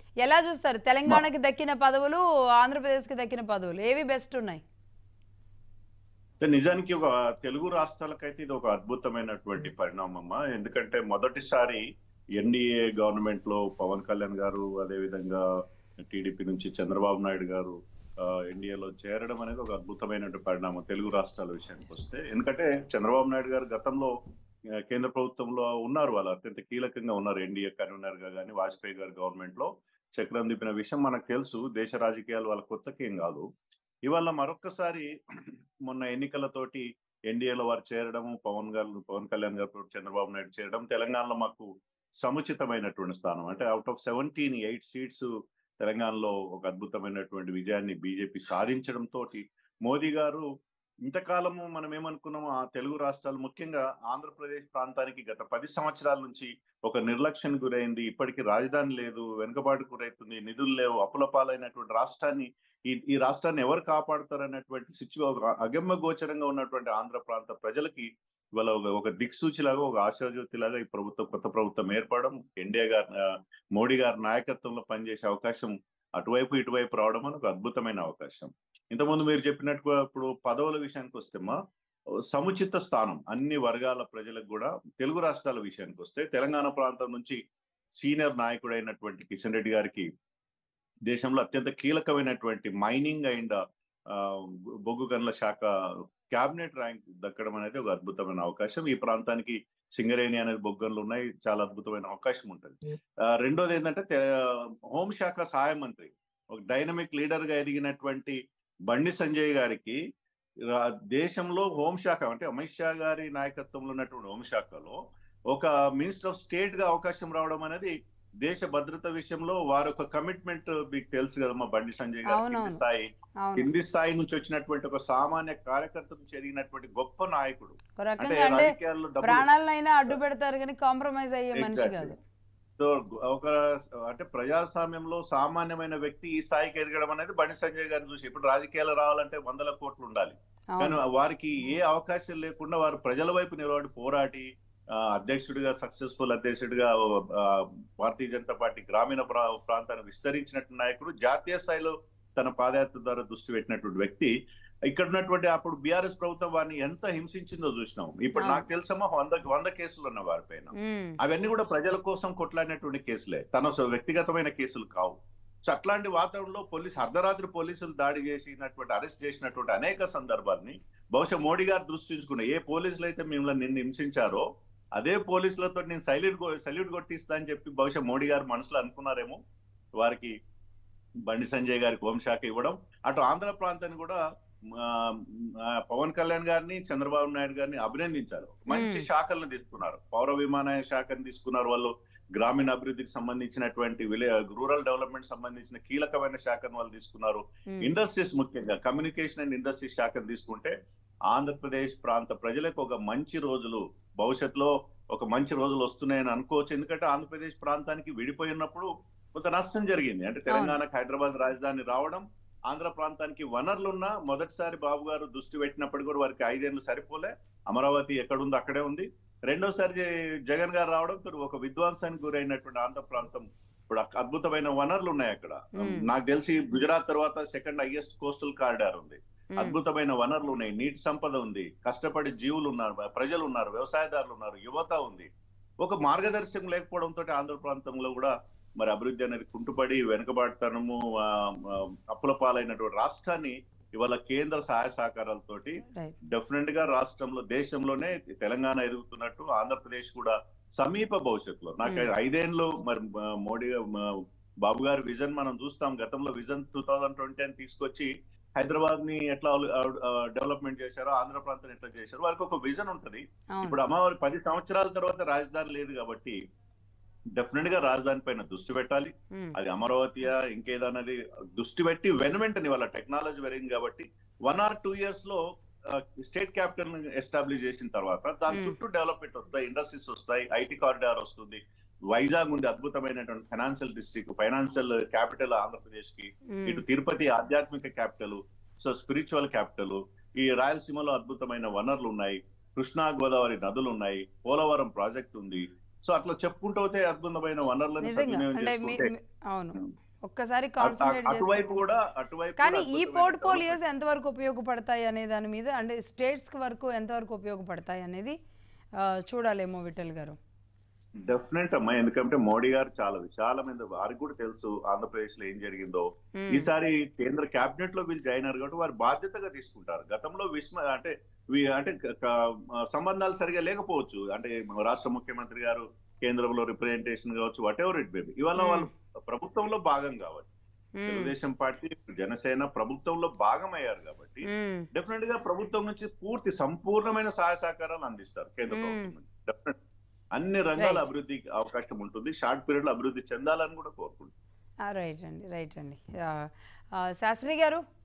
ఎలా చూస్తారు తెలంగాణకి దక్కిన పదవులు ఆంధ్రప్రదేశ్కి దక్కిన పదవులు ఏవి బెస్ట్ ఉన్నాయి అంటే నిజానికి ఒక తెలుగు రాష్ట్రాలకైతే ఇది ఒక అద్భుతమైనటువంటి పరిణామం ఎందుకంటే మొదటిసారి ఎన్డీఏ గవర్నమెంట్ లో పవన్ కళ్యాణ్ గారు అదే విధంగా టీడీపీ నుంచి చంద్రబాబు నాయుడు గారు ఎన్డీఏలో చేరడం అనేది ఒక అద్భుతమైనటువంటి పరిణామం తెలుగు రాష్ట్రాల విషయానికి వస్తే ఎందుకంటే చంద్రబాబు నాయుడు గారు గతంలో ఆ, కేంద్ర ప్రభుత్వంలో ఉన్నారు వాళ్ళు అత్యంత కీలకంగా ఉన్నారు ఎన్డీఏ కన్వీనర్ గా కానీ వాజ్పేయి గారి గవర్నమెంట్ లో చక్రం తిప్పిన విషయం మనకు తెలుసు దేశ రాజకీయాలు వాళ్ళ కొత్తకేం కాదు ఇవాళ మరొక్కసారి మొన్న ఎన్నికలతోటి ఎన్డీఏలో వారు చేరడము పవన్ గారు పవన్ కళ్యాణ్ గారు చంద్రబాబు నాయుడు చేరడం తెలంగాణలో మాకు సముచితమైనటువంటి స్థానం అంటే out of seventeen eight seats తెలంగాణలో ఒక అద్భుతమైనటువంటి విజయాన్ని బీజేపీ సాధించడం తోటి మోదీ గారు ఇంతకాలము మనం ఏమనుకున్నాము ఆ తెలుగు రాష్ట్రాలు ముఖ్యంగా ఆంధ్రప్రదేశ్ ప్రాంతానికి గత పది సంవత్సరాల నుంచి ఒక నిర్లక్ష్యం గురైంది ఇప్పటికీ రాజధాని లేదు వెనుకబాటు గురైతుంది నిధులు లేవు అప్పుల పాలైనటువంటి రాష్ట్రాన్ని ఈ ఈ రాష్ట్రాన్ని ఎవరు కాపాడుతారన్నటువంటి సిచ్యు అగమ్య గోచరంగా ఉన్నటువంటి ఆంధ్ర ప్రాంత ప్రజలకి ఇవాళ ఒక ఒక దిక్సూచిలాగా ఒక ఆశాజ్యోతిలాగా ఈ ప్రభుత్వం కొత్త ప్రభుత్వం ఏర్పడడం ఎన్డీఏ గారి ఆ, మోడీ గారి నాయకత్వంలో పనిచేసే అవకాశం అటువైపు ఇటువైపు రావడం అని ఒక అద్భుతమైన అవకాశం ఇంతకుముందు మీరు చెప్పినట్టుగా ఇప్పుడు పదవుల విషయానికి వస్తే మా సముచిత స్థానం అన్ని వర్గాల ప్రజలకు కూడా తెలుగు రాష్ట్రాల విషయానికి వస్తే తెలంగాణ ప్రాంతం నుంచి సీనియర్ నాయకుడైనటువంటి కిషన్ రెడ్డి గారికి దేశంలో అత్యంత కీలకమైనటువంటి మైనింగ్ అండ్ బొగ్గు గనుల శాఖ క్యాబినెట్ ర్యాంక్ దక్కడం అనేది ఒక అద్భుతమైన అవకాశం ఈ ప్రాంతానికి సింగరేణి అనేది బొగ్గన్లు ఉన్నాయి చాలా అద్భుతమైన అవకాశం ఉంటుంది ఆ, రెండోది ఏంటంటే తె- హోంశాఖ సహాయ మంత్రి ఒక డైనమిక్ లీడర్ గా ఎదిగినటువంటి బండి సంజయ్ గారికి రా- దేశంలో హోంశాఖ అంటే అమిత్ షా గారి నాయకత్వంలో ఉన్నటువంటి హోంశాఖలో ఒక మినిస్టర్ ఆఫ్ స్టేట్ గా అవకాశం రావడం అనేది దేశ భద్రత విషయంలో వారి ఒక కమిట్మెంట్ మీకు తెలుసు కదమ్మా బండి సంజయ్ గారు కింది అవునవును. స్థాయి అవును కింది స్థాయి నుంచి వచ్చినటువంటి ఒక సామాన్య కార్యకర్త నుంచి ఎదిగినటువంటి గొప్ప నాయకుడు ఒక అంటే రకంగా అంటే రాజకీయాల్లో డబ్బులు ప్రాణాలనైనా అడ్డు పెడతారు కానీ కాంప్రమైజ్ అయ్యే మనిషి Exactly. కాదు సో ఒక అంటే ప్రజాస్వామ్యంలో సామాన్యమైన వ్యక్తి ఈ స్థాయికి ఎదగడం అనేది బండి సంజయ్ గారిని చూసి ఇప్పుడు రాజకీయాలు రావాలంటే వందల కోట్లు ఉండాలి కానీ అవును వారికి ఏ అవకాశం లేకుండా వారు ప్రజల వైపు నిలబడి పోరాడి ఆ, అధ్యక్షుడిగా సక్సెస్ఫుల్ అధ్యక్షుడిగా ఆ, భారతీయ జనతా పార్టీ గ్రామీణ ప్రా- ప్రాంతాన్ని విస్తరించినటువంటి నాయకుడు జాతీయ స్థాయిలో తన పాదయాత్ర ద్వారా దృష్టి పెట్టినటువంటి వ్యక్తి ఇక్కడ ఉన్నటువంటి అప్పుడు బీఆర్ఎస్ ప్రభుత్వం వారిని ఎంత హింసించిందో చూసినాం ఇప్పుడు అవును. నాకు తెలుసమ్మా వంద వంద కేసులు ఉన్న వారి పైన ఉమ్, అవన్నీ కూడా ప్రజల కోసం కొట్లాడినటువంటి కేసులే తన సొ- వ్యక్తిగతమైన కేసులు కావు సో అట్లాంటి వాతావరణంలో పోలీసు అర్ధరాత్రి పోలీసులు దాడి చేసినటువంటి అరెస్ట్ చేసినటువంటి అనేక సందర్భాల్ని బహుశా మోడీ గారు దృష్టించుకున్న ఏ పోలీసులు అయితే మిమ్మల్ని నిన్ను హింసించారో అదే పోలీసులతో నేను సైల్యూట్ సల్యూట్ కొట్టిస్తా అని చెప్పి బహుశా మోడీ గారు మనసులో అనుకున్నారేమో వారికి బండి సంజయ్ గారికి హోంశాఖ ఇవ్వడం అటు ఆంధ్ర ప్రాంతాన్ని కూడా ఆ, ఆ, పవన్ కళ్యాణ్ గారిని చంద్రబాబు నాయుడు గారిని అభినందించారు మంచి మ్మ్. శాఖలను తీసుకున్నారు పౌర విమానయాన శాఖను తీసుకున్నారు వాళ్ళు గ్రామీణ అభివృద్ధికి సంబంధించినటువంటి విలే రూరల్ డెవలప్మెంట్ సంబంధించిన కీలకమైన శాఖను వాళ్ళు తీసుకున్నారు ఉమ్, ఇండస్ట్రీస్ ముఖ్యంగా కమ్యూనికేషన్ అండ్ ఇండస్ట్రీస్ శాఖను తీసుకుంటే ఆంధ్రప్రదేశ్ ప్రాంత ప్రజలకు ఒక మంచి రోజులు భవిష్యత్తులో ఒక మంచి రోజులు వస్తున్నాయని అనుకోవచ్చు ఎందుకంటే ఆంధ్రప్రదేశ్ ప్రాంతానికి విడిపోయి ఉన్నప్పుడు కొంత నష్టం జరిగింది అంటే తెలంగాణకు హైదరాబాద్ రాజధాని రావడం ఆంధ్ర ప్రాంతానికి వనరులున్నా మొదటిసారి బాబు గారు దృష్టి పెట్టినప్పుడు కూడా వారికి ఐదేళ్లు సరిపోలే అమరావతి ఎక్కడుందో అక్కడే ఉంది రెండోసారి జ- జగన్ గారు రావడం తో ఒక విధ్వంసానికి గురైనటువంటి ఆంధ్ర ప్రాంతం ఇప్పుడు అక్- అద్భుతమైన వనరులు ఉన్నాయి అక్కడ Hmm. నాకు తెలిసి గుజరాత్ తర్వాత సెకండ్ హైయెస్ట్ కోస్టల్ కారిడార్ ఉంది ఉమ్, అద్భుతమైన వనరులు ఉన్నాయి నీటి సంపద ఉంది కష్టపడి జీవులు ఉన్నారు ప్రజలు ఉన్నారు వ్యవసాయదారులు ఉన్నారు యువత ఉంది ఒక మార్గదర్శకం లేకపోవడంతో ఆంధ్ర ప్రాంతంలో కూడా మరి అభివృద్ధి అనేది కుంటుపడి వెనుకబాటుతనము ఆ, ఆ, అప్పుల పాలైనటువంటి రాష్ట్రాన్ని ఇవాళ కేంద్ర సహాయ సహకారాలతోటి రైట్ డెఫినెట్ గా రాష్ట్రంలో దేశంలోనే తెలంగాణ ఎదుగుతున్నట్టు ఆంధ్రప్రదేశ్ కూడా సమీప భవిష్యత్తులో నాకు Hmm. ఐదేళ్ళు మరి ఆ, మోడీ ఆ, బాబు గారి విజన్ మనం చూస్తాం గతంలో విజన్ టూ థౌజండ్ ట్వంటీ అని తీసుకొచ్చి హైదరాబాద్ ని ఎట్లా డెవలప్మెంట్ చేశారో ఆంధ్ర ప్రాంతాన్ని ఎట్లా చేశారో వారికి ఒక విజన్ ఉంటది అవును ఇప్పుడు అమ్మవారి పది సంవత్సరాల తర్వాత రాజధాని లేదు కాబట్టి డెఫినెట్ గా రాజధాని పైన దృష్టి పెట్టాలి ఉమ్, అది అమరావతియా ఇంకేదన్నది దృష్టి పెట్టి వెను వెంటనే వాళ్ళ టెక్నాలజీ పెరిగింది కాబట్టి వన్ ఆర్ టూ ఇయర్స్ లో స్టేట్ క్యాపిటల్ ఎస్టాబ్లిష్ చేసిన తర్వాత దాని Hmm. చుట్టూ డెవలప్మెంట్ వస్తాయి ఇండస్ట్రీస్ వస్తాయి ఐటీ కారిడార్ వస్తుంది వైజాగ్ ఉంది అద్భుతమైనటువంటి financial district financial capital Andhra Pradesh కి ఉమ్, ఇటు తిరుపతి ఆధ్యాత్మిక క్యాపిటల్ సో స్పిరిచువల్ క్యాపిటల్ ఈ రాయలసీమలో అద్భుతమైన వనరులు ఉన్నాయి కృష్ణా గోదావరి నదులు ఉన్నాయి పోలవరం ప్రాజెక్ట్ ఉంది సో అట్లా చెప్పుకుంటూ పోతే అద్భుతమైన వనరులను నిజంగా సద్వినియోగం అంటే మీ- చేసుకుంటే మీ- అవును ఒక్కసారి అటు- కాన్సన్ట్రేట్ అటువైపు కూడా అటువైపు కానీ కూడా ఈ అద్భుతమైన పోర్ట్ఫోలియోస్ ఎంతవరకు ఉపయోగపడతాయి అనే దాని మీద అంటే స్టేట్స్కి వరకు ఎంతవరకు ఉపయోగపడతాయి అనేది ఆ, చూడాలేమో విఠల్ గారు డెఫినెట్ అమ్మా ఎందుకంటే మోడీ గారు చాలా విశాలమైన వారికి కూడా తెలుసు ఆంధ్రప్రదేశ్ లో ఏం జరిగిందో మ్మ్. ఈసారి కేంద్ర కేబినెట్ లో వీళ్ళు జాయిన్ అయ్యారు కాబట్టి వారు బాధ్యతగా తీసుకుంటారు గతంలో విస్మ అంటే వి- అంటే క- క- సంబంధాలు సరిగా లేకపోవచ్చు అంటే రాష్ట్ర ముఖ్యమంత్రి గారు కేంద్రంలో రిప్రజెంటేషన్ కావచ్చు వాట్ ఎవర్ ఇట్ బేబీ ఇవాళ మ్మ్. వాళ్ళు ప్రభుత్వంలో భాగం కావచ్చు మ్మ్. తెలుగుదేశం పార్టీ జనసేన ప్రభుత్వంలో భాగం అయ్యారు కాబట్టి మ్మ్. డెఫినెట్ గా ప్రభుత్వం నుంచి పూర్తి సంపూర్ణమైన సహాయ సహకారాలు అందిస్తారు కేంద్ర మ్మ్. ప్రభుత్వం నుంచి డెఫినెట్ అన్ని రంగాల Right. అభివృద్ధికి అవకాశం ఉంటుంది షార్ట్ పీరియడ్ లో అభివృద్ధి చెందాలని కూడా కోరుకుంటున్నాను రైట్ అండి రైట్ అండి ఆ, ఆ, శాస్త్రి గారు